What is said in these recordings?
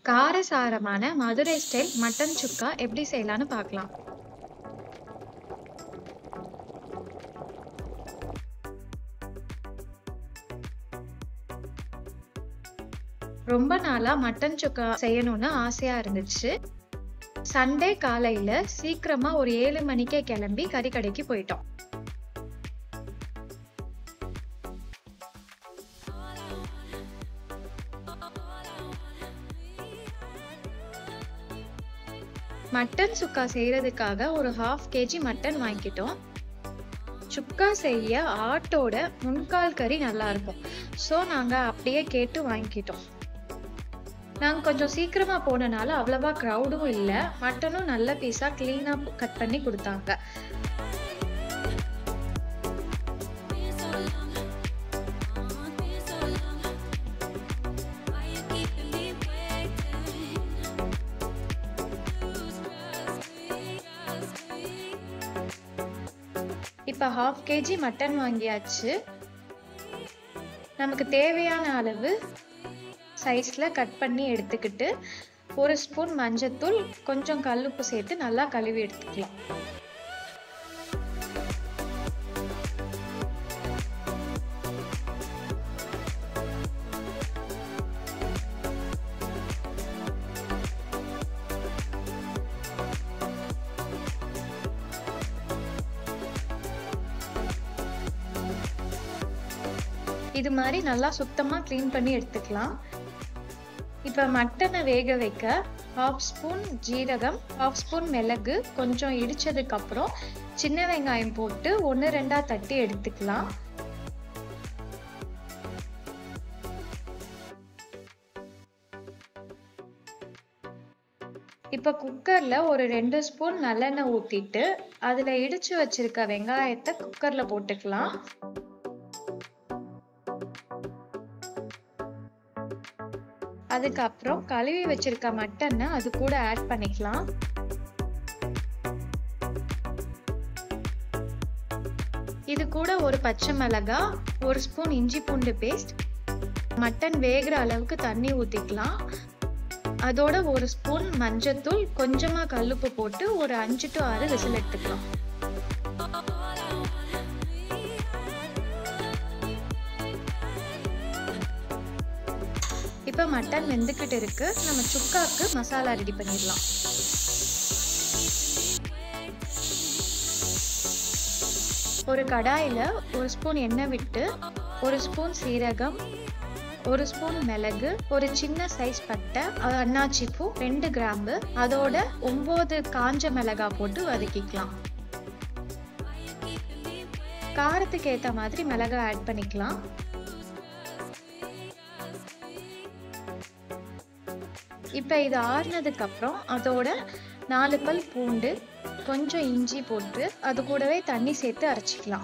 காரசாரமான Madurai style mutton சுக்கா எப்படி செய்யலான்னு பார்க்கலாம் ரொம்ப நாளா மட்டன் சுக்கா செய்யணும்னு ஆசையா இருந்துச்சு சண்டே காலையில சீக்கிரமா ஒரு ஏழு மணிக்கே கிளம்பி கறிக்கடைக்கு போயிட்டோம் மட்டன் சுக்கா செய்யறதுக்காக ஒரு ஹாஃப் கேஜி மட்டன் வாங்கிக்கிட்டோம் சுக்கா செய்ய ஆட்டோட முன்கால் கறி நல்லா இருக்கும் ஸோ நாங்கள் அப்படியே கேட்டு வாங்கிக்கிட்டோம் நாங்கள் கொஞ்சம் சீக்கிரமா போனனால அவ்வளவா க்ரௌடும் இல்லை மட்டனும் நல்ல பீஸாக க்ளீனாக கட் பண்ணி கொடுத்தாங்க இப்போ ஹாஃப் கேஜி மட்டன் வாங்கியாச்சு நமக்கு தேவையான அளவு சைஸில் கட் பண்ணி எடுத்துக்கிட்டு ஒரு ஸ்பூன் மஞ்சத்தூள் கொஞ்சம் கல்லுப்பு சேர்த்து நல்லா கழுவி எடுத்துக்கலாம் இது மாதிரி நல்லா சுத்தமாக க்ளீன் பண்ணி எடுத்துக்கலாம் இப்போ மட்டனை வேக வைக்க ஹாஃப் ஸ்பூன் ஜீரகம் ஹாஃப் ஸ்பூன் மிளகு கொஞ்சம் இடிச்சதுக்கு அப்புறம் சின்ன வெங்காயம் போட்டு ஒன்று ரெண்டாக தட்டி எடுத்துக்கலாம் இப்போ குக்கரில் ஒரு ரெண்டு ஸ்பூன் நல்லெண்ணெய் ஊற்றிட்டு அதில் இடிச்சு வச்சிருக்க வெங்காயத்தை குக்கரில் போட்டுக்கலாம் அதுக்கப்புறம் கழுவி வச்சிருக்க மட்டனை அது கூட ஆட் பண்ணிக்கலாம் இது கூட ஒரு பச்சை மிளகா ஒரு ஸ்பூன் இஞ்சி பூண்டு பேஸ்ட் மட்டன் வேகிற அளவுக்கு தண்ணி ஊற்றிக்கலாம் அதோட ஒரு ஸ்பூன் மஞ்சத்தூள் கொஞ்சமாக கல்லுப்பு போட்டு ஒரு அஞ்சு டு ஆறு விசில் எடுத்துக்கலாம் இப்போ மட்டன் வெந்துக்கிட்டு இருக்கு நம்ம சுக்காக்கு மசாலா ரெடி பண்ணிடலாம் ஒரு கடாயில் ஒரு ஸ்பூன் எண்ணெய் விட்டு ஒரு ஸ்பூன் சீரகம் ஒரு ஸ்பூன் மிளகு ஒரு சின்ன சைஸ் பட்டை அன்னாச்சி பூ ரெண்டு கிராம்பு அதோட ஒம்பது காஞ்ச மிளகா போட்டு வதக்கிக்கலாம் காரத்துக்கு ஏற்ற மாதிரி மிளகா ஆட் பண்ணிக்கலாம் இப்போ இது ஆறுனதுக்கு அப்புறம் அதோட நாலு பல் பூண்டு கொஞ்சம் இஞ்சி போட்டு அது கூடவே தண்ணி சேர்த்து அரைச்சிக்கலாம்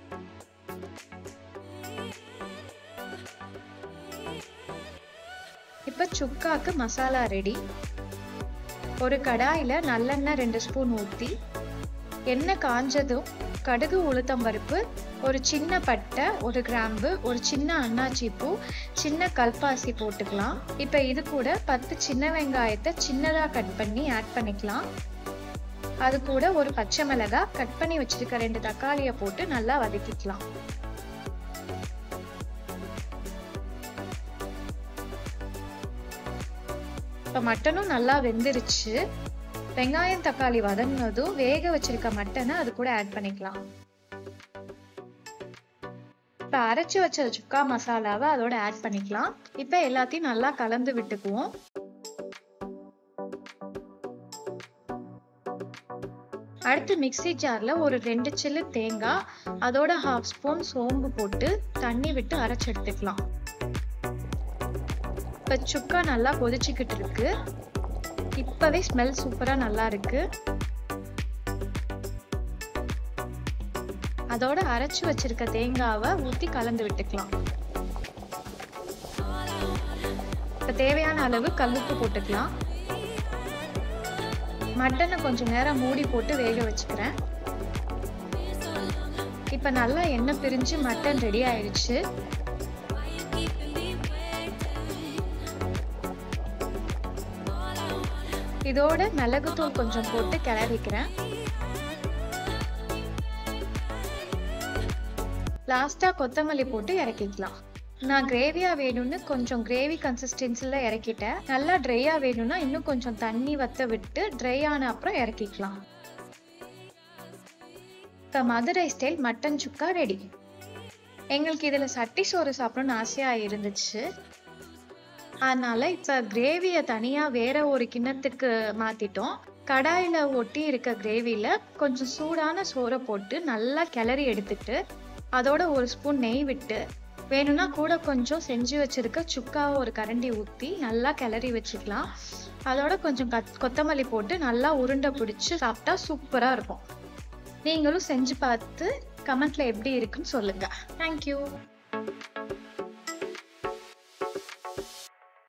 இப்போ சுக்காக்கு மசாலா ரெடி ஒரு கடாயில் நல்லெண்ணெய் ரெண்டு ஸ்பூன் ஊற்றி எண்ணெய் காஞ்சதும் கடுகு உளுத்தம் பருப்பு ஒரு சின்ன பட்டை ஒரு கிராம்பு ஒரு சின்ன அன்னாச்சி பூ சின்ன கல்பாசி போட்டுக்கலாம் இப்போ இது கூட பத்து சின்ன வெங்காயத்தை சின்னதாக கட் பண்ணி ஆட் பண்ணிக்கலாம் அது கூட ஒரு பச்சை மிளகாய் கட் பண்ணி வச்சிருக்க ரெண்டு தக்காளியை போட்டு நல்லா வதக்கிக்கலாம் இப்போ மட்டனும் நல்லா வெந்துருச்சு வெங்காயம் தக்காளி வதங்கினதும் வேக வச்சிருக்க மட்டனை அது கூட ஆட் பண்ணிக்கலாம் இப்போ அரைச்சி வச்ச சுக்கா மசாலாவை அதோட ஆட் பண்ணிக்கலாம் இப்போ எல்லாத்தையும் நல்லா கலந்து விட்டுக்குவோம் அடுத்து மிக்சி ஜாரில் ஒரு ரெண்டு சில்லு தேங்காய் அதோட ஹாஃப் ஸ்பூன் சோம்பு போட்டு தண்ணி விட்டு அரைச்சி எடுத்துக்கலாம் இப்போ சுக்கா நல்லா கொதிச்சுக்கிட்டு இருக்கு இப்பவே ஸ்மெல் சூப்பரா நல்லா இருக்கு அதோட அரைச்சு வச்சிருக்க தேங்காவை ஊத்தி கலந்து விட்டுக்கலாம் இப்ப தேவையான அளவு கல்லுப்பு போட்டுக்கலாம் மட்டனை கொஞ்சம் நேரம் மூடி போட்டு வேக வச்சுக்கிறேன் இப்ப நல்லா எண்ணெய் பிரிஞ்சு மட்டன் ரெடி ஆயிடுச்சு இதோட மிளகுத்தூள் கொஞ்சம் போட்டு கிளறிக்கிறேன் லாஸ்டா கொத்தமல்லி போட்டு இறக்கிக்கலாம் நான் கிரேவியா வேணும்னு கொஞ்சம் கிரேவி கன்சிஸ்டன்சில இறக்கிட்டேன் நல்லா ட்ரையா வேணும்னா இன்னும் கொஞ்சம் தண்ணி வத்த விட்டு ட்ரை ஆன அப்புறம் இறக்கிக்கலாம் இப்போ Madurai style mutton chukka ready எங்களுக்கு இதில் சட்டி சோறு சாப்பிடணும்னு ஆசையாக இருந்துச்சு அதனால இப்போ கிரேவியை தனியாக வேற ஒரு கிண்ணத்துக்கு மாற்றிட்டோம் கடாயில் ஒட்டி இருக்க கிரேவியில் கொஞ்சம் சூடான சோறை போட்டு நல்லா கிளறி எடுத்துட்டு அதோட ஒரு ஸ்பூன் நெய் விட்டு வேணும்னா கூட கொஞ்சம் செஞ்சு வச்சிருக்க சுக்காவை ஒரு கரண்டி ஊற்றி நல்லா கிளறி வச்சுக்கலாம் அதோட கொஞ்சம் கத் கொத்தமல்லி போட்டு நல்லா உருண்டை பிடிச்சி சாப்பிட்டா சூப்பராக இருக்கும் நீங்களும் செஞ்சு பார்த்து கமெண்ட்ல எப்படி இருக்குன்னு சொல்லுங்க தேங்க்யூ